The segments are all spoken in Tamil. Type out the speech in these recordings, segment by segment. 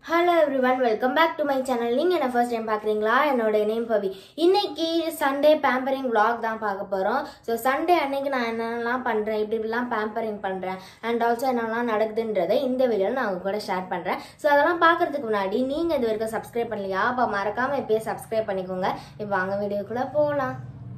hello everyone welcome back to my channel நீங்கள் என்ன ஃபர்ஸ்ட் டைம் பார்க்குறீங்களா என்னோட நேம் பவி இன்னைக்கு சண்டே பேம்பரிங் vlog தான் பார்க்க போகிறோம் ஸோ சண்டே அன்னைக்கு நான் என்னென்னலாம் பண்ணுறேன் இப்படி இப்படிலாம் பேம்பரிங் பண்ணுறேன் அண்ட் ஆல்சோ என்னெல்லாம் நடக்குதுன்றதை இந்த வீடியோவில் நான் உங்க கூட ஷேர் பண்ணுறேன் ஸோ அதெல்லாம் பார்க்கறதுக்கு முன்னாடி நீங்கள் இது வரைக்கும் சப்ஸ்கிரைப் பண்ணலையா அப்போ மறக்காமல் இப்போயே சப்ஸ்கிரைப் பண்ணிக்கோங்க இப்போ வாங்க வீடியோக்குள்ளே போகலாம்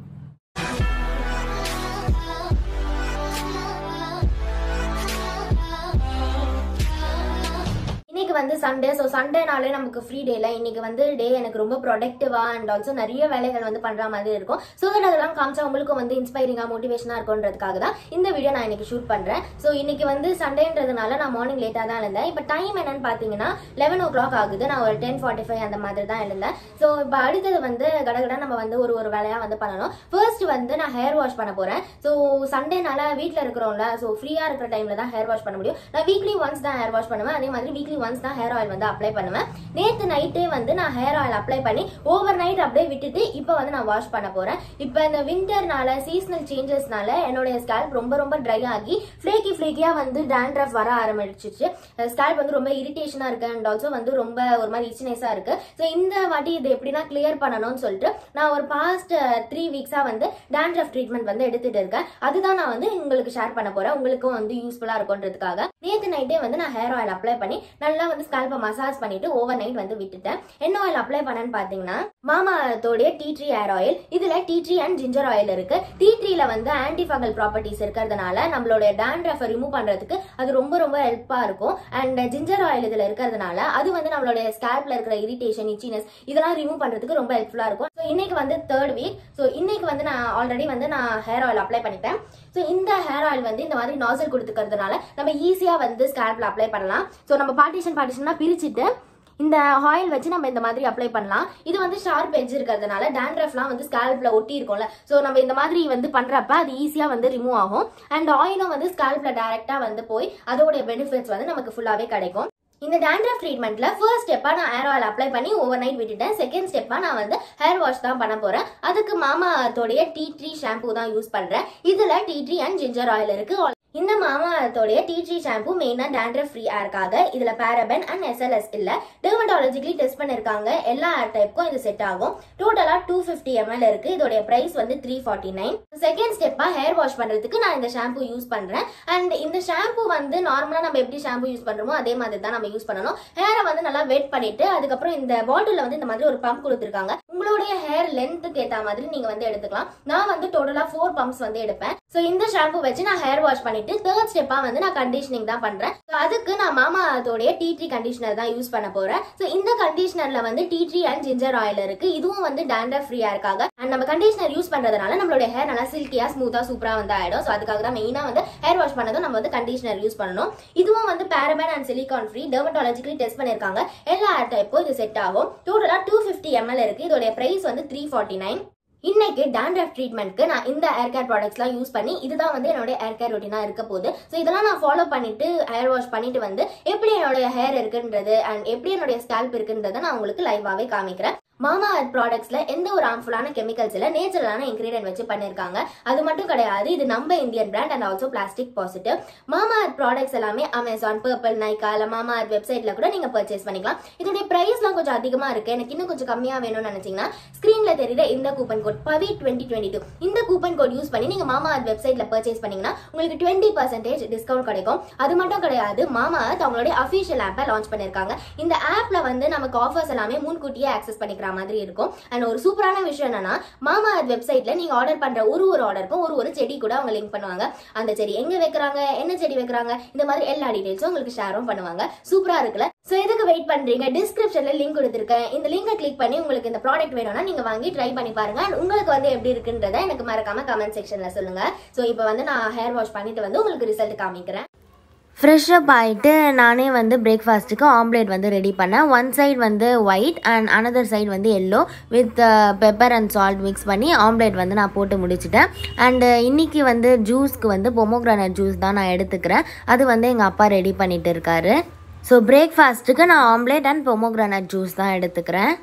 இன்னைக்கு வந்து சண்டே ஸோ சண்டேனாலே நமக்கு ஃப்ரீ டேல இன்னைக்கு வந்து டே எனக்கு ரொம்ப ப்ரொடக்டிவா அண்ட் ஆல்சோ நிறைய வேலைகள் வந்து பண்ற மாதிரி இருக்கும் ஸோ தட் அதெல்லாம் காமிச்சா உங்களுக்கும் வந்து இன்ஸ்பைரிங்கா மோட்டிவேஷனா இருக்கும்ன்றதுக்காக தான் இந்த வீடியோ நான் இன்னைக்கு ஷூட் பண்றேன் ஸோ இன்னைக்கு வந்து சண்டேன்றதுனால நான் மார்னிங் லேட்டா தான் எழுந்தேன் இப்போ டைம் என்னன்னு பாத்தீங்கன்னா லெவன் ஓ கிளாக் ஆகுது நான் ஒரு டென் ஃபார்ட்டி ஃபைவ் அந்த மாதிரி தான் எழுந்தேன் ஸோ இப்போ அடுத்தது வந்து கடகட நம்ம வந்து ஒரு ஒரு வேலையா வந்து பண்ணணும் ஃபர்ஸ்ட் வந்து நான் ஹேர் வாஷ் பண்ண போறேன் ஸோ சண்டேனால வீட்டில் இருக்கிறோம்ல ஸோ ஃப்ரீயா இருக்கிற டைம்ல தான் ஹேர் வாஷ் பண்ண முடியும் நான் வீக்லி ஒன்ஸ் தான் ஹேர் வாஷ் பண்ணுவேன் அதே மாதிரி வீக்லி ஒன்ஸ் தான் ஹேர் ஆயில் வந்து அப்ளை பண்ணுவேன் நேத்து நைட்டே வந்து நான் ஹேர் ஆயில் அப்ளை பண்ணி ஓவர் நைட் அப்படியே விட்டுட்டு இப்போ வந்து நான் வாஷ் பண்ண போறேன் இப்போ இந்த விண்டர்னால சீசனல் சேஞ்சஸ்னால என்னுடைய ஸ்கேல்ப் ரொம்ப ரொம்ப ட்ரை ஆகி ஃபிளேக்கி ஃபிளேக்கியா வந்து டேண்ட்ரஃப் வர ஆரம்பிச்சிச்சு ஸ்கேல்ப் வந்து ரொம்ப இரிட்டேஷனா இருக்கு அண்ட் ஆல்சோ வந்து ரொம்ப ஒரு மாதிரி இச்சினஸா இருக்கு ஸோ இந்த வாட்டி இது எப்படின்னா கிளியர் பண்ணணும்னு சொல்லிட்டு நான் ஒரு பாஸ்ட் த்ரீ வீக்ஸா வந்து டேண்ட்ரஃப் ட்ரீட்மெண்ட் வந்து எடுத்துட்டு இருக்கேன் அதுதான் நான் வந்து உங்களுக்கு ஷேர் பண்ண போறேன் உங்களுக்கும் வந்து யூஸ்ஃபுல்லா இருக்கும்ன்றதுக்காக நேத்து நைட்டே வந்து நான் ஹேர் ஆயில் அப்ளை பண்ணி நல்லா வந்து ஸ்கால்பை மசாஜ் பண்ணிட்டு ஓவர் நைட் வந்து விட்டுட்டேன் என்ன ஆயில் அப்ளை பண்ணேன்னு பாத்தீங்கன்னா மாமாத்தோடைய டீ ட்ரீ ஹேர் ஆயில் இதுல tea tree and ginger oil இருக்கு டீ ட்ரீல வந்து ஆன்டிஃபங்கல் ப்ராப்பர்ட்டிஸ் இருக்கிறதுனால நம்மளுடைய டேண்ட்ரஃபை ரிமூவ் பண்றதுக்கு அது ரொம்ப ரொம்ப ஹெல்ப்பா இருக்கும் அண்ட் ஜிஞ்சர் ஆயில் இதுல இருக்கிறதுனால அது வந்து நம்மளுடைய ஸ்கேல்ப்ல இருக்கிற இரிட்டேஷன் இச்சினஸ் இதெல்லாம் ரிமூவ் பண்றதுக்கு ரொம்ப ஹெல்ப்ஃபுல்லா இருக்கும் ஸோ இன்னைக்கு வந்து தேர்ட் வீக் ஸோ இன்னைக்கு வந்து நான் ஆல்ரெடி வந்து நான் ஹேர் ஆயில் அப்ளை பண்ணிட்டேன் ஸோ இந்த ஹேர் ஆயில் வந்து இந்த மாதிரி நாசல் கொடுத்துக்கிறதுனால நம்ம ஈஸியாக வந்து ஸ்கேல்ப்ல அப்ளை பண்ணலாம் ஸோ நம்ம பார்ட்டிஷன் பார்ட்டிஷனாக பிரிச்சுட்டு இந்த ஆயில் வச்சு நம்ம இந்த மாதிரி அப்ளை பண்ணலாம் இது வந்து ஷார்ப் எட்ஜ் இருக்கிறதுனால டேண்ட்ரஃப்லாம் வந்து ஸ்கேல்ப்ல ஒட்டி இருக்கும்ல ஸோ நம்ம இந்த மாதிரி வந்து பண்றப்ப அது ஈஸியாக வந்து ரிமூவ் ஆகும் அண்ட் ஆயிலும் வந்து ஸ்கேல்ப்ல டைரக்டா வந்து போய் அதோட பெனிஃபிட்ஸ் வந்து நமக்கு ஃபுல்லாவே கிடைக்கும் இந்த டேண்ட்ரஃப் ட்ரீட்மெண்ட்ல ஃபர்ஸ்ட் ஸ்டெப்பா நான் ஹேர் ஆயில் அப்ளை பண்ணி ஓவர் நைட் விட்டுட்டேன் செகண்ட் ஸ்டெப்பா நான் வந்து ஹேர் வாஷ் தான் பண்ண போறேன் அதுக்கு மாமாத்தோடைய டீ ட்ரீ ஷாம்பு தான் யூஸ் பண்றேன் இதுல tea tree and ginger oil இருக்கு இந்த மாமாத்தோடைய டீ ட்ரீ ஷாம்பு மெயினா டேண்ட்ரஃப் ஃப்ரீ ஹேர்க்காக இதுல பேரபன் அண்ட் எஸ்எல்எஸ் இல்ல டெர்மட்டாலஜிக்கலி டெஸ்ட் பண்ணிருக்காங்க எல்லா ஹேர் டைப்புக்கும் இது செட் ஆகும் டோட்டலா டூ ஃபிஃப்டி எம்எல் இருக்கு இதோட பிரைஸ் வந்து த்ரீ ஃபார்ட்டி நைன் செகண்ட் ஸ்டெப்பா ஹேர் வாஷ் பண்றதுக்கு நான் இந்த ஷாம்பு யூஸ் பண்றேன் அண்ட் இந்த ஷாம்பு வந்து நார்மலா நம்ம எப்படி ஷாம்பு யூஸ் பண்றோமோ அதே மாதிரி தான் நம்ம யூஸ் பண்ணணும் ஹேரை வந்து நல்லா வெட் பண்ணிட்டு அதுக்கப்புறம் இந்த பாட்டில்ல வந்து இந்த மாதிரி ஒரு பம்ப் கொடுத்துருக்காங்க உங்களுடைய ஹேர் லென்த்துக்கு ஏத்த மாதிரி நீங்க வந்து எடுத்துக்கலாம் நான் வந்து டோட்டலா ஃபோர் பம்ப்ஸ் வந்து எடுப்பேன் ஸோ இந்த ஷாம்பு வச்சு நான் ஹேர் வாஷ் பண்ணிட்டு தேர்ட் ஸ்டெப்பா வந்து நான் கண்டிஷனிங் தான் பண்றேன் ஸோ அதுக்கு நான் மாமாத்தோடைய டீ ட்ரீ கண்டிஷனர் தான் யூஸ் பண்ண போறேன் ஸோ இந்த கண்டிஷனர்ல வந்து tea tree and ginger oil இருக்கு இதுவும் வந்து டேண்டர் ஃப்ரீயா இருக்காங்க அண்ட் நம்ம கண்டிஷனர் யூஸ் பண்றதுனால நம்மளுடைய ஹேர் நல்லா சில்கியா ஸ்மூத்தா சூப்பரா வந்து ஆயிடும் ஸோ அதுக்காக தான் மெயினா வந்து ஹேர் வாஷ் பண்ணதும் நம்ம வந்து கண்டிஷனர் யூஸ் பண்ணணும் இதுவும் வந்து paraben and silicone free dermatologically tested பண்ணிருக்காங்க எல்லா ஹேர் டைப்பும் இது செட் ஆகும் டோட்டலா டூ ஃபிஃப்டி எம்எல் இருக்கு இதோட பிரைஸ் வந்து த்ரீ ஃபார்ட்டி நைன் இன்னைக்கு டேண்ட்ரஃப் ட்ரீட்மெண்ட்க்கு நான் இந்த ஹேர் கேர் ப்ராடக்ட்ஸ்லாம் யூஸ் பண்ணி இதுதான் வந்து என்னோட ஹேர் கேர் ரொட்டீனா இருக்க போகுது ஸோ இதெல்லாம் நான் ஃபாலோ பண்ணிட்டு ஹேர் வாஷ் பண்ணிட்டு வந்து எப்படி என்னோட ஹேர் இருக்குன்றது அண்ட் எப்படி என்னுடைய ஸ்கேல்ப் இருக்குன்றதை நான் உங்களுக்கு லைவாவே காமிக்கிறேன் மாமா அர்த் ப்ராடக்ட்ஸ்ல எந்த ஒரு ஹார்ம்ஃபுல்லான கெமிக்கல்ஸ் இல்ல நேச்சுரலான இன்கிரீடியன்ட் வச்சு பண்ணிருக்காங்க அது மட்டும் கிடையாது இது நம்ம Indian brand and also plastic positive Mamaearth products எல்லாமே அமேசான் பர்பிள் நைக்கா இல்ல மாமா அர்த் வெப்சைட்ல கூட நீங்க பர்ச்சேஸ் பண்ணிக்கலாம் இதோடைய பிரைஸ்லாம் கொஞ்சம் அதிகமா இருக்கு எனக்கு இன்னும் கொஞ்சம் கம்மியா வேணும்னு நினைச்சீங்கன்னா ஸ்கிரீன்ல தெரியுற இந்த coupon code Pavi twenty twenty two இந்த கூப்பன் கோட் யூஸ் பண்ணி நீங்க மாமா அர்த் வெப்சைட்ல பர்ச்சேஸ் பண்ணீங்கன்னா உங்களுக்கு டுவெண்ட்டி பர்சன்டேஜ் டிஸ்கவுண்ட் கிடைக்கும் அது மட்டும் கிடையாது மாமா அர்த் அவங்களுடைய அஃபிஷியல் ஆப்பை லான்ச் பண்ணிருக்காங்க இந்த ஆப்ல வந்து நமக்கு ஆஃபர்ஸ் எல்லாமே முன்கூட்டியே ஆக்சஸ் பண்ணிக்கிற மாதிரி இருக்கும் அண்ட் ஒரு சூப்பரான விஷயம் என்னன்னா மாமா அர்த் வெப்சைட்ல நீங்க ஆர்டர் பண்ற ஒரு ஒரு ஆர்டருக்கும் ஒரு ஒரு செடி கூட அவங்க லிங்க் பண்ணுவாங்க அந்த செடி எங்க வைக்கிறாங்க என்ன செடி வைக்கிறாங்க இந்த மாதிரி எல்லா டீடைல்ஸும் உங்களுக்கு ஷேரும் பண்ணுவாங்க சூப்பரா இருக்குல்ல சோ எதுக்கு வெயிட் பண்றீங்க டிஸ்கிரிப்ஷன்ல லிங்க் கொடுத்துருக்கேன் இந்த லிங்கை கிளிக் பண்ணி உங்களுக்கு இந்த ப்ராடக்ட் வேணும்னா நீங்க வாங்கி ட்ரை பண்ணி பாருங்க And உங்களுக்கு வந்து எப்படி இருக்குன்றத எனக்கு மறக்காம கமெண்ட் செக்ஷன்ல சொல்லுங்க சோ இப்போ வந்து நான் ஹேர் வாஷ் பண்ணிட்டு வந்து உங்களுக்கு ரிசல்ட் காமிக்கிறேன் ஃப்ரெஷ்அப் ஆகிட்டு நானே வந்து பிரேக்ஃபாஸ்ட்டுக்கு ஆம்லேட் வந்து ரெடி பண்ணேன் ஒன் சைடு வந்து ஒயிட் அண்ட் அனதர் சைடு வந்து yellow with pepper and salt mix பண்ணி ஆம்லேட் வந்து நான் போட்டு முடிச்சிட்டேன் அண்டு இன்றைக்கி வந்து ஜூஸ்க்கு வந்து பொமோக்ரானட் ஜூஸ் தான் நான் எடுத்துக்கிறேன் அது வந்து எங்கள் அப்பா ரெடி பண்ணிட்டு இருக்காரு ஸோ பிரேக்ஃபாஸ்ட்டுக்கு நான் ஆம்லேட் அண்ட் பொமோக்ரானட் ஜூஸ் தான் எடுத்துக்கிறேன்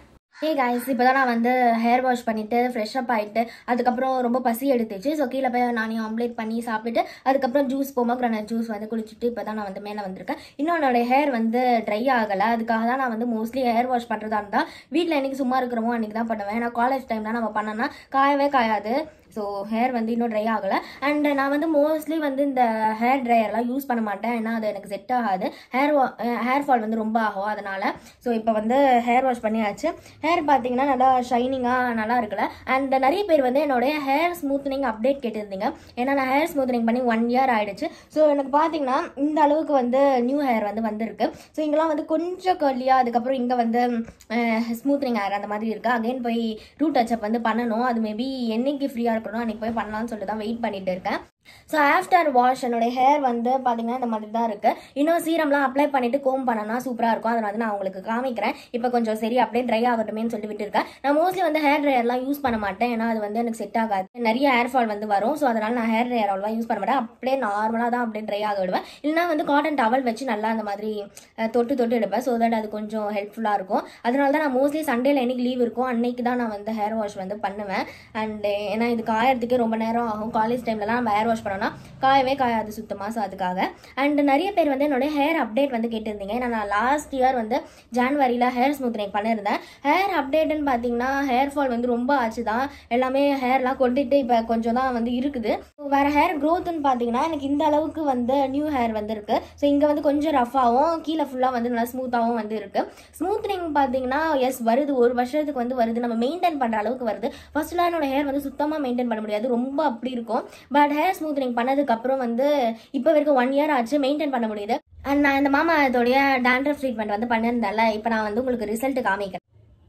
ஹே காய்ஸ் இப்போ தான் நான் வந்து ஹேர் வாஷ் பண்ணிவிட்டு ஃப்ரெஷ் அப் ஆகிட்டு அதுக்கப்புறம் ரொம்ப பசி எடுத்துச்சு ஸோ கீழே போய் நானே ஆம்லேட் பண்ணி சாப்பிட்டுட்டு அதுக்கப்புறம் ஜூஸ் போமோக்ரானட் ஜூஸ் வந்து குடிச்சிட்டு இப்போ தான் நான் வந்து மேலே வந்திருக்கேன் இன்னும் என்னோட ஹேர் வந்து ட்ரை ஆகலை அதுக்காக தான் நான் வந்து மோஸ்ட்லி ஹேர் வாஷ் பண்ணுறதா இருந்தால் வீட்டில் என்னைக்கு சும்மா இருக்கிறோமோ அன்றைக்கி தான் பண்ணுவேன் ஏன்னா காலேஜ் டைம்லாம் நம்ம பண்ணோன்னா காயவே காயாது ஸோ ஹேர் வந்து இன்னும் ட்ரை ஆகலை அண்ட் நான் வந்து மோஸ்ட்லி வந்து இந்த ஹேர் ட்ரையர்லாம் யூஸ் பண்ண மாட்டேன் ஏன்னா அது எனக்கு செட் ஆகாது ஹேர் ஹேர் ஃபால் வந்து ரொம்ப ஆகும் அதனால் ஸோ இப்போ வந்து ஹேர் வாஷ் பண்ணியாச்சு ஹேர் பார்த்தீங்கன்னா நல்லா ஷைனிங்காக நல்லா இருக்குல்ல அண்ட் நிறைய பேர் வந்து என்னுடைய ஹேர் ஸ்மூத்தனிங் அப்டேட் கேட்டிருந்தீங்க ஏன்னா நான் ஹேர் ஸ்மூத்தனிங் பண்ணி ஒன் இயர் ஆயிடுச்சு ஸோ எனக்கு பார்த்தீங்கன்னா இந்த அளவுக்கு வந்து நியூ ஹேர் வந்து வந்திருக்கு ஸோ இங்கெல்லாம் வந்து கொஞ்சம் கர்லியாக அதுக்கப்புறம் இங்கே வந்து ஸ்மூத்தனிங் ஹேர் அந்த மாதிரி இருக்குது அகைன் போய் ரூட் டச்சப் வந்து பண்ணணும் அது மேபி என்னைக்கு ஃப்ரீயாக இருக்கணும் அன்றைக்கி போய் பண்ணலாம்னு சொல்லிட்டு தான் வெயிட் பண்ணிட்டு இருக்கேன் ஸோ ஆஃப்டர் வாஷ் என்னோட ஹேர் வந்து பார்த்தீங்கன்னா இந்த மாதிரி தான் இருக்குது இன்னும் சீரம்லாம் அப்ளை பண்ணிட்டு கோம் பண்ணனா சூப்பராக இருக்கும் அதை வந்து நான் உங்களுக்கு காமிக்கிறேன் இப்போ கொஞ்சம் சரி அப்படியே ட்ரை ஆகட்டுமேன்னு சொல்லிட்டு விட்டுருக்கேன் நான் மோஸ்ட்லி வந்து ஹேர் ட்ரையர்லாம் யூஸ் பண்ண மாட்டேன் ஏன்னா அது வந்து எனக்கு செட் ஆகாது நிறைய ஹேர் ஃபால் வந்து வரும் ஸோ அதனால் நான் ஹேர் ட்ரையர் அவ்வளோவா யூஸ் பண்ண மாட்டேன் அப்படியே நார்மலாக தான் அப்படியே ட்ரை ஆக விடுவேன் இல்லைனா வந்து காட்டன் டவல் வச்சு நல்லா அந்த மாதிரி அஹ், தொட்டு தொட்டு எடுப்பேன் ஸோ தட் அது கொஞ்சம் ஹெல்ப்ஃபுல்லாக இருக்கும் அதனால தான் நான் மோஸ்ட்லி சண்டேல என்னைக்கு லீவ் இருக்கும் அன்னைக்கு தான் நான் வந்து ஹேர் வாஷ் வந்து பண்ணுவேன் அண்ட் ஏன்னா இது காயறதுக்கே ரொம்ப நேரம் ஆகும் காலேஜ் டைம்லலாம் நம்ம ஹேர் வாஷ் பண்ணோம்னா காயவே காயாது சுத்தமாக ஸோ அதுக்காக அண்ட் நிறைய பேர் வந்து என்னோட ஹேர் அப்டேட் வந்து கேட்டிருந்தீங்க ஏன்னா நான் லாஸ்ட் இயர் வந்து ஜான்வரியில் ஹேர் ஸ்மூத்னிங் பண்ணியிருந்தேன் ஹேர் அப்டேட்டுன்னு பார்த்தீங்கன்னா ஹேர் ஃபால் வந்து ரொம்ப ஆச்சு தான் எல்லாமே ஹேர்லாம் கொட்டிட்டு இப்போ கொஞ்சம் தான் வந்து இருக்குது வேற ஹேர் க்ரோத்துன்னு பார்த்தீங்கன்னா எனக்கு இந்த அளவுக்கு வந்து நியூ ஹேர் வந்து இருக்கு ஸோ இங்கே வந்து கொஞ்சம் ரஃபாகவும் கீழே ஃபுல்லாக வந்து நல்லா ஸ்மூத்தாகவும் வந்து இருக்கு ஸ்மூத்னிங் பார்த்தீங்கன்னா எஸ் வருது ஒரு வருஷத்துக்கு வந்து வருது நம்ம மெயின்டைன் பண்ணுற அளவுக்கு வருது ஃபர்ஸ்ட்லாம் என்னோட ஹேர் வந்து சுத்தமாக மெயின்டைன் பண்ண முடியாது ரொம்ப அப்படி இருக்கும் பட் ஹேர் ஸ்மூத்னிங் பண்ணதுக்கு அப்புறம் வந்து இப்போ வரைக்கும் ஒன் இயர் ஆச்சு மெயின்டைன் பண்ண முடியுது அண்ட் நான் இந்த மாமா இதோடைய டேண்ட்ரஃப் ட்ரீட்மெண்ட் வந்து பண்ணியிருந்தேன்ல இப்போ நான் வந்து உங்களுக்கு ரிசல்ட் காமிக்கிறேன்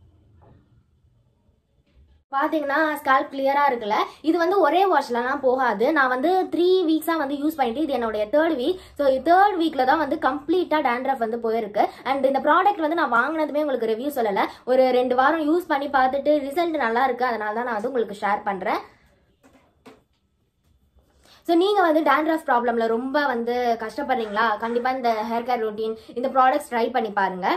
பார்த்தீங்கன்னா ஸ்கால்ப் கிளியராக இருக்குல்ல இது வந்து ஒரே வாஷ்லலாம் போகாது நான் வந்து த்ரீ வீக்ஸாக வந்து யூஸ் பண்ணிட்டு இது என்னுடைய தேர்ட் வீக் ஸோ தேர்ட் வீக்கில் தான் வந்து கம்ப்ளீட்டாக டேண்ட்ரஃப் வந்து போயிருக்கு அண்ட் இந்த ப்ராடக்ட் வந்து நான் வாங்கினதுமே உங்களுக்கு ரிவ்யூ சொல்லலை ஒரு ரெண்டு வாரம் யூஸ் பண்ணி பார்த்துட்டு ரிசல்ட் நல்லா இருக்கு அதனால தான் நான் வந்து உங்களுக்கு ஷேர் பண்ணுறேன் ஸோ நீங்கள் வந்து டேண்ட்ரஃப் ப்ராப்ளமில் ரொம்ப வந்து கஷ்டப்படுறீங்களா கண்டிப்பாக இந்த ஹேர் கேர் ரொட்டீன் இந்த ப்ராடக்ட்ஸ் ட்ரை பண்ணி பாருங்கள்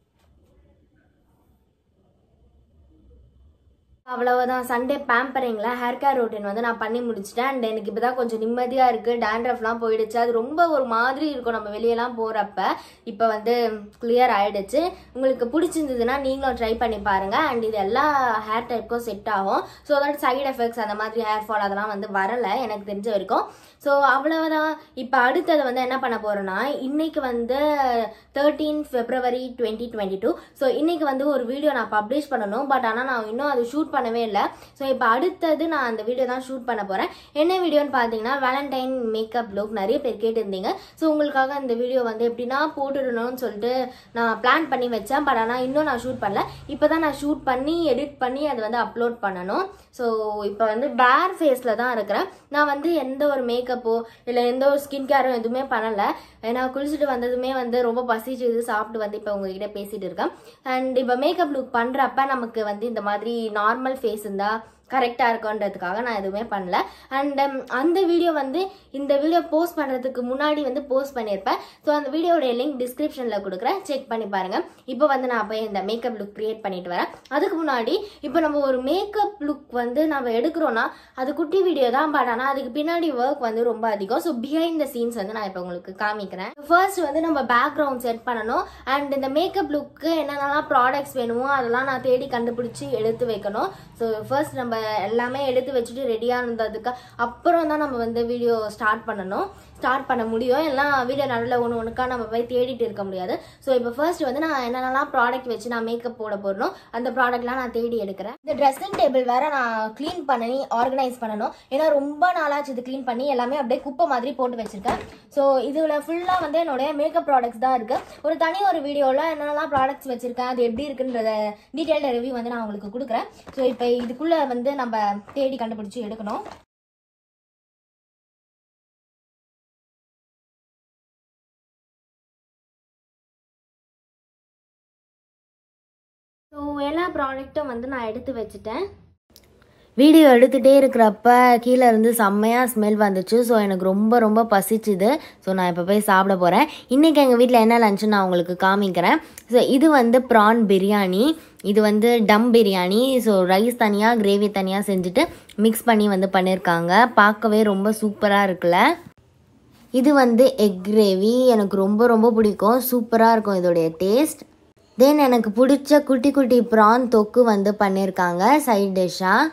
அவ்வளவுதான் சண்டே பேம்பரிங்ல ஹேர் கேர் ரொட்டீன் வந்து நான் பண்ணி முடிச்சிட்டேன் அண்ட் எனக்கு இப்பதான் கொஞ்சம் நிம்மதியா இருக்கு டேண்ட்ரஃப்லாம் போயிடுச்சு அது ரொம்ப ஒரு மாதிரி இருக்கும் நம்ம வெளியெல்லாம் போறப்ப இப்போ வந்து கிளியர் ஆயிடுச்சு உங்களுக்கு பிடிச்சிருந்ததுன்னா நீங்களும் ட்ரை பண்ணி பாருங்க அண்ட் இது எல்லா ஹேர் டைப்புக்கும் செட் ஆகும் ஸோ தட் சைடு எஃபெக்ட்ஸ் அந்த மாதிரி ஹேர் ஃபால் அதெல்லாம் வந்து வரல எனக்கு தெரிஞ்ச வரைக்கும் ஸோ அவ்வளவுதான் இப்போ அடுத்தது வந்து என்ன பண்ண போறேன்னா இன்னைக்கு வந்து thirteen February twenty twenty two so இன்னைக்கு வந்து ஒரு வீடியோ நான் பப்ளிஷ் பண்ணணும் பட் ஆனால் நான் இன்னும் அது ஷூட் பண்ணவே இல்லை ஸோ இப்போ அடுத்தது நான் அந்த வீடியோ தான் ஷூட் பண்ண போகிறேன் என்ன வீடியோன்னு பார்த்தீங்கன்னா வேலண்டைன் மேக்கப் லுக் நிறைய பேர் கேட்டிருந்தீங்க ஸோ உங்களுக்காக இந்த வீடியோ வந்து எப்படின்னா போட்டுடணும்னு சொல்லிட்டு நான் பிளான் பண்ணி வச்சேன் பட் ஆனால் இன்னும் நான் ஷூட் பண்ணல இப்போ தான் நான் ஷூட் பண்ணி எடிட் பண்ணி அது வந்து அப்லோட் பண்ணணும் ஸோ இப்போ வந்து பேர் ஃபேஸில் தான் இருக்கிறேன் நான் வந்து எந்த ஒரு மேக்கப்போ இல்லை எந்த ஒரு ஸ்கின் கேரும் எதுவுமே பண்ணலை ஏன்னா குளிச்சுட்டு வந்ததுமே வந்து ரொம்ப பசிச்சுது சாப்பிட்டு வந்து இப்போ உங்ககிட்ட பேசிட்டு இருக்கேன் அண்ட் இப்போ மேக்கப் லுக் பண்ணுறப்ப நமக்கு வந்து இந்த மாதிரி நார்மல் ஃபேஸ் இருந்தால் கரெக்டாக இருக்குன்றதுக்காக நான் எதுவுமே பண்ணல அண்ட் அந்த வீடியோ வந்து இந்த வீடியோ போஸ்ட் பண்ணுறதுக்கு முன்னாடி வந்து போஸ்ட் பண்ணியிருப்பேன் ஸோ அந்த வீடியோடைய லிங்க் டிஸ்கிரிப்ஷனில் கொடுக்குறேன் செக் பண்ணி பாருங்கள் இப்போ வந்து நான் போய் இந்த மேக்கப் லுக் க்ரியேட் பண்ணிட்டு வரேன் அதுக்கு முன்னாடி இப்போ நம்ம ஒரு மேக்கப் லுக் வந்து நம்ம எடுக்கிறோன்னா அது குட்டி வீடியோ தான் பட் ஆனால் அதுக்கு பின்னாடி ஒர்க் வந்து ரொம்ப அதிகம் ஸோ பிஹைண்ட் த சீன்ஸ் வந்து நான் இப்போ உங்களுக்கு காமிக்கிறேன் ஃபர்ஸ்ட் வந்து நம்ம பேக்ரவுண்ட் செட் பண்ணணும் அண்ட் இந்த மேக்கப் லுக்கு என்னென்னலாம் ப்ராடக்ட்ஸ் வேணுமோ அதெல்லாம் நான் தேடி கண்டுபிடிச்சி எடுத்து வைக்கணும் ஸோ ஃபர்ஸ்ட் நம்ம எல்லாமே எடுத்து வச்சுட்டு ரெடியாக இருந்ததுக்கு அப்புறம் தான் நம்ம வந்து வீடியோ ஸ்டார்ட் பண்ணணும் ஸ்டார்ட் பண்ண முடியும் எல்லாம் வீடியோ நடுவில் ஒன்று ஒன்றுக்கா நம்ம போய் தேடிட்டு இருக்க முடியாது ஸோ இப்போ ஃபர்ஸ்ட் வந்து நான் என்னென்னலாம் ப்ராடக்ட் வச்சு நான் மேக்கப் போட போடணும் அந்த ப்ராடக்ட்லாம் நான் தேடி எடுக்கிறேன் இந்த ட்ரெஸ்ஸிங் டேபிள் வேற நான் க்ளீன் பண்ணி ஆர்கனைஸ் பண்ணணும் ஏன்னா ரொம்ப நாளாச்சு இது க்ளீன் பண்ணி எல்லாமே அப்படியே குப்பை மாதிரி போட்டு வச்சிருக்கேன் ஸோ இதில் ஃபுல்லாக வந்து என்னுடைய மேக்கப் ப்ராடக்ட்ஸ் தான் இருக்கு ஒரு தனி ஒரு வீடியோவில் என்னென்னலாம் ப்ராடக்ட்ஸ் வச்சிருக்கேன் அது எப்படி இருக்குன்றத டீட்டெயில்டு ரிவ்யூ வந்து நான் உங்களுக்கு கொடுக்குறேன் ஸோ இப்போ இதுக்குள்ளே வந்து நம்ம தேடி கண்டுபிடிச்சி எடுக்கணும் ஸோ எல்லா ப்ராடக்ட்டும் வந்து நான் எடுத்து வச்சுட்டேன் வீடியோ எடுத்துகிட்டே இருக்கிறப்ப கீழே இருந்து செம்மையாக ஸ்மெல் வந்துச்சு ஸோ எனக்கு ரொம்ப ரொம்ப பசிச்சுது ஸோ நான் இப்போ போய் சாப்பிட போகிறேன் இன்றைக்கி எங்கள் வீட்டில் என்ன லஞ்சுன்னு நான் உங்களுக்கு காமிக்கிறேன் ஸோ இது வந்து ப்ரான் பிரியாணி இது வந்து டம் பிரியாணி ஸோ ரைஸ் தனியாக கிரேவி தனியாக செஞ்சுட்டு மிக்ஸ் பண்ணி வந்து பண்ணியிருக்காங்க பார்க்கவே ரொம்ப சூப்பராக இருக்குல்ல இது வந்து எக் கிரேவி எனக்கு ரொம்ப ரொம்ப பிடிக்கும் சூப்பராக இருக்கும் இதோடைய டேஸ்ட் தென் எனக்கு பிடிச்ச குட்டி குட்டி ப்ரான் தொக்கு வந்து பண்ணியிருக்காங்க சைட் டிஷ்ஷாக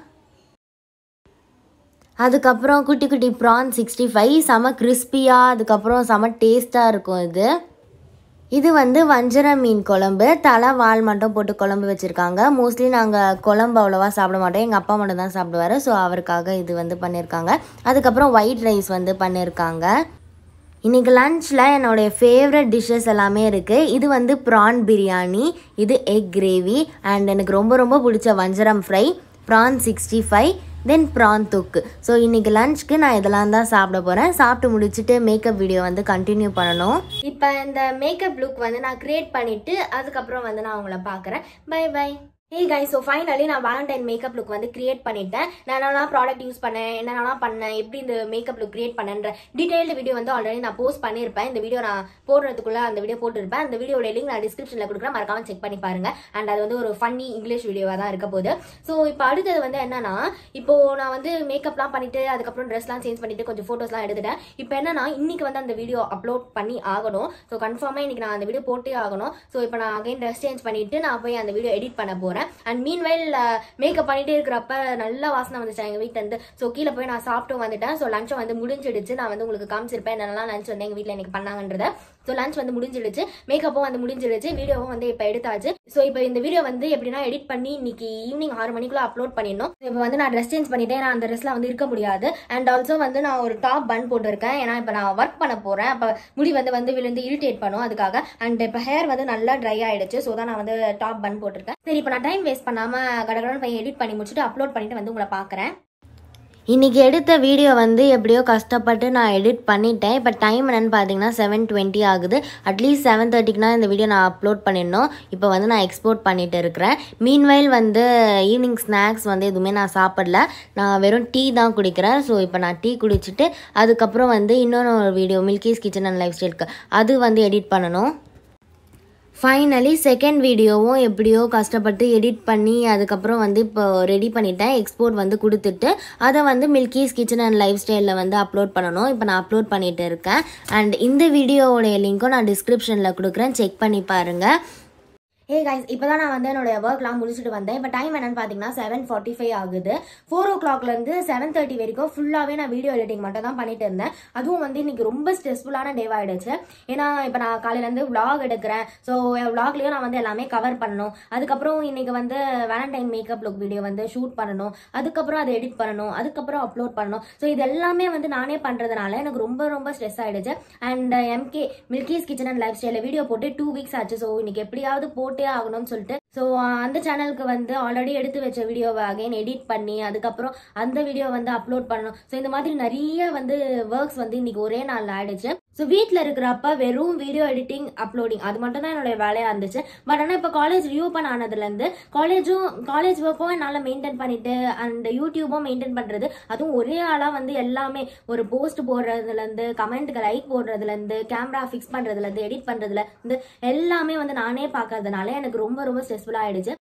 அதுக்கப்புறம் குட்டி குட்டி ப்ரான் சிக்ஸ்டி ஃபைவ் செம கிறிஸ்பியாக அதுக்கப்புறம் செம டேஸ்ட்டாக இருக்கும் இது இது வந்து வஞ்சர மீன் குழம்பு தலை வால் மட்டும் போட்டு குழம்பு வச்சுருக்காங்க மோஸ்ட்லி நாங்கள் குழம்பு அவ்வளோவா சாப்பிட மாட்டோம் எங்கள் அப்பா மட்டும் தான் சாப்பிடுவார் ஸோ அவருக்காக இது வந்து பண்ணியிருக்காங்க அதுக்கப்புறம் ஒயிட் ரைஸ் வந்து பண்ணியிருக்காங்க இன்றைக்கி லன்ச்சில் என்னுடைய ஃபேவரட் டிஷ்ஷஸ் எல்லாமே இருக்குது இது வந்து ப்ரான் பிரியாணி இது எக் கிரேவி அண்ட் எனக்கு ரொம்ப ரொம்ப பிடிச்ச வஞ்சரம் fry prawn sixty five then prawn தொக்கு ஸோ இன்றைக்கி லஞ்சுக்கு நான் இதெல்லாம் தான் சாப்பிட போகிறேன் சாப்பிட்டு முடிச்சுட்டு மேக்கப் வீடியோ வந்து கண்டினியூ பண்ணணும் இப்போ இந்த மேக்கப் லுக் வந்து நான் கிரியேட் பண்ணிட்டு அதுக்கப்புறம் வந்து நான் உங்களை பார்க்குறேன் bye bye hey guy so finally நான் வேலண்டைன் மேக்கப் லுக் வந்து கிரியேட் பண்ணிட்டேன் நான் என்னெல்லாம் ப்ராடக்ட் யூஸ் பண்ணேன் என்னென்னலாம் பண்ணேன் எப்படி இந்த மேக்கப் லுக் கிரியேட் பண்ணேன்ற டீடைல்டு வீடியோ வந்து ஆல்ரெடி நான் போஸ்ட் பண்ணியிருப்பேன் இந்த வீடியோ நான் போடுறதுக்குள்ள அந்த வீடியோ போட்டிருப்பேன் அந்த வீடியோட லிங்க் நான் டிஸ்கிரிப்ஷனில் கொடுக்குறேன் மறக்காம செக் பண்ணி பாருங்க அண்ட் அது வந்து ஒரு ஃபன்னி இங்கிலீஷ் வீடியோவாக தான் இருக்க போகுது ஸோ இப்போ அடுத்தது வந்து என்னன்னா இப்போ நான் வந்து மேக்கப்லாம் பண்ணிட்டு அதுக்கப்புறம் ட்ரெஸ்லாம் சேஞ்ச் பண்ணிட்டு கொஞ்சம் ஃபோட்டோஸ்லாம் எடுத்துட்டேன் இப்போ என்னன்னா இன்னைக்கு வந்து அந்த வீடியோ அப்லோட் பண்ணி ஆகணும் ஸோ கன்ஃபார்மாக இன்னைக்கு நான் அந்த வீடியோ போட்டே ஆகணும் ஸோ இப்போ நான் அகைன் ட்ரெஸ் சேஞ்ச் பண்ணிட்டு நான் போய் அந்த வீடியோ எடிட் பண்ண போறேன் அண்ட் மீன் வைல் மேக்கப் பண்ணிட்டே இருக்கிறப்ப நல்ல வாசனை வந்துச்சு எங்க வீட்டுல இருந்து ஸோ கீழே போய் நான் சாப்பிட்டு வந்துட்டேன் ஸோ லஞ்சும் வந்து முடிஞ்சிடுச்சு நான் வந்து உங்களுக்கு காமிச்சிருப்பேன் என்னெல்லாம் லஞ்ச் வந்து எங்க வீட்டில் எனக்கு பண்ணாங்கன்றத ஸோ லஞ்ச் வந்து முடிஞ்சிடுச்சு மேக்கப்பும் வந்து முடிஞ்சிடுச்சு வீடியோவும் வந்து இப்போ எடுத்தாச்சு ஸோ இப்போ இந்த வீடியோ வந்து எப்படின்னா எடிட் பண்ணி இன்னைக்கு ஈவினிங் ஆறு மணிக்குள்ள அப்லோட் பண்ணிடணும் இப்போ வந்து நான் ட்ரெஸ் சேஞ்ச் பண்ணிட்டேன் நான் அந்த ட்ரெஸ்ல வந்து இருக்க முடியாது அண்ட் ஆல்சோ வந்து நான் ஒரு டாப் பன் போட்டிருக்கேன் ஏன்னா இப்போ நான் ஒர்க் பண்ண போறேன் அப்போ முடி வந்து வந்து விழுந்து இரிட்டேட் பண்ணும் அதுக்காக அண்ட் இப்போ ஹேர் வந்து நல்லா ட்ரை ஆயிடுச்சு ஸோ தான் நான் வந்து டாப் பன் போட்டிருக்கேன் சரி இப்போ நான் டைம் வேஸ்ட் பண்ணாம கடகடன் போய் எடிட் பண்ணி முடிச்சுட்டு அப்லோட் பண்ணிட்டு வந்து உங்களை பார்க்குறேன் இன்றைக்கி எடுத்த வீடியோ வந்து எப்படியோ கஷ்டப்பட்டு நான் எடிட் பண்ணிட்டேன் இப்போ டைம் என்னென்னு பார்த்தீங்கன்னா செவன் டுவெண்ட்டி ஆகுது அட்லீஸ்ட் செவன் தேர்ட்டிக்குனா இந்த வீடியோ நான் அப்லோட் பண்ணிடணும் இப்போ வந்து நான் எக்ஸ்போர்ட் பண்ணிட்டு இருக்கிறேன் மீன்வைல் வந்து ஈவினிங் ஸ்நாக்ஸ் வந்து எதுவுமே நான் சாப்பிடல நான் வெறும் டீ தான் குடிக்கிறேன் ஸோ இப்போ நான் டீ குடிச்சிட்டு அதுக்கப்புறம் வந்து இன்னொரு ஒரு வீடியோ மில்கிஸ் கிச்சன் அண்ட் லைஃப் ஸ்டைலுக்கு அது வந்து எடிட் பண்ணணும் ஃபைனலி செகண்ட் வீடியோவும் எப்படியோ கஷ்டப்பட்டு எடிட் பண்ணி அதுக்கப்புறம் வந்து இப்போ ரெடி பண்ணிட்டேன் எக்ஸ்போர்ட் வந்து கொடுத்துட்டு அதை வந்து மில்கிஸ் கிச்சன் அண்ட் லைஃப் ஸ்டைலில் வந்து அப்லோட் பண்ணணும் இப்போ நான் அப்லோட் பண்ணிட்டு இருக்கேன் அண்ட் இந்த வீடியோவோடைய லிங்க்கும் நான் டிஸ்கிரிப்ஷனில் கொடுக்குறேன் செக் பண்ணி பாருங்கள் ஏ கைஸ் இப்போ தான் நான் வந்து என்னோட ஒர்க்லாம் முடிச்சுட்டு வந்தேன் இப்போ டைம் என்னன்னு பார்த்தீங்கன்னா செவன் ஃபார்ட்டி ஃபைவ் ஆகுது ஃபோர் ஓ கிளாக்லேருந்து செவன் தேர்ட்டி வரைக்கும் ஃபுல்லாகவே நான் வீடியோ எடிட்டிங் மட்டும் தான் பண்ணிட்டு இருந்தேன் அதுவும் வந்து இன்னைக்கு ரொம்ப ஸ்ட்ரெஸ்ஃபுல்லான டேவ் ஆயிடுச்சு ஏன்னா இப்போ நான் காலையிலேருந்து vlog எடுக்கிறேன் ஸோ vlogலயும் நான் வந்து எல்லாமே கவர் பண்ணணும் அதுக்கப்புறம் இன்னைக்கு வந்து வேலண்டைன் மேக்கப் லுக் வீடியோ வந்து ஷூட் பண்ணணும் அதுக்கப்புறம் அதை எடிட் பண்ணணும் அதுக்கப்புறம் அப்லோட் பண்ணணும் ஸோ இது எல்லாமே வந்து நானே பண்ணுறதுனால எனக்கு ரொம்ப ரொம்ப ஸ்ட்ரெஸ் ஆயிடுச்சு and MK Milky's kitchen and லைஃப் ஸ்டைலில் வீடியோ போட்டு டூ வீக்ஸ் ஆச்சு ஸோ இன்னைக்கு எப்படியாவது போட்டே ஆகணும்னு சொல்லிட்டு ஸோ அந்த சேனலுக்கு வந்து ஆல்ரெடி எடுத்து வச்ச வீடியோவை அகைன் எடிட் பண்ணி அதுக்கப்புறம் அந்த வீடியோ வந்து அப்லோட் பண்ணணும் ஸோ இந்த மாதிரி நிறைய வந்து ஒர்க்ஸ் வந்து இன்னைக்கு ஒரே நாள் ஆயிடுச்சு ஸோ வீட்டில் இருக்கிறப்ப வெறும் வீடியோ எடிட்டிங் அப்லோடிங் அது மட்டும் தான் என்னுடைய வேலையாக இருந்துச்சு பட் ஆனால் இப்போ காலேஜ் ரீஓப்பன் ஆனதுலேருந்து காலேஜும் காலேஜ் ஒர்க்கும் என்னால் மெயின்டைன் பண்ணிட்டு அந்த யூடியூபும் மெயின்டைன் பண்ணுறது அதுவும் ஒரே ஆளாக வந்து எல்லாமே ஒரு போஸ்ட் போடுறதுலேருந்து கமெண்ட்டுக்கு லைக் போடுறதுலேருந்து கேமரா ஃபிக்ஸ் பண்ணுறதுலேருந்து எடிட் பண்ணுறதுலேருந்து எல்லாமே வந்து நானே பார்க்கறதுனால எனக்கு ரொம்ப ரொம்ப ஸ்ட்ரெஸ்ஃபுல்லாக ஆயிடுச்சு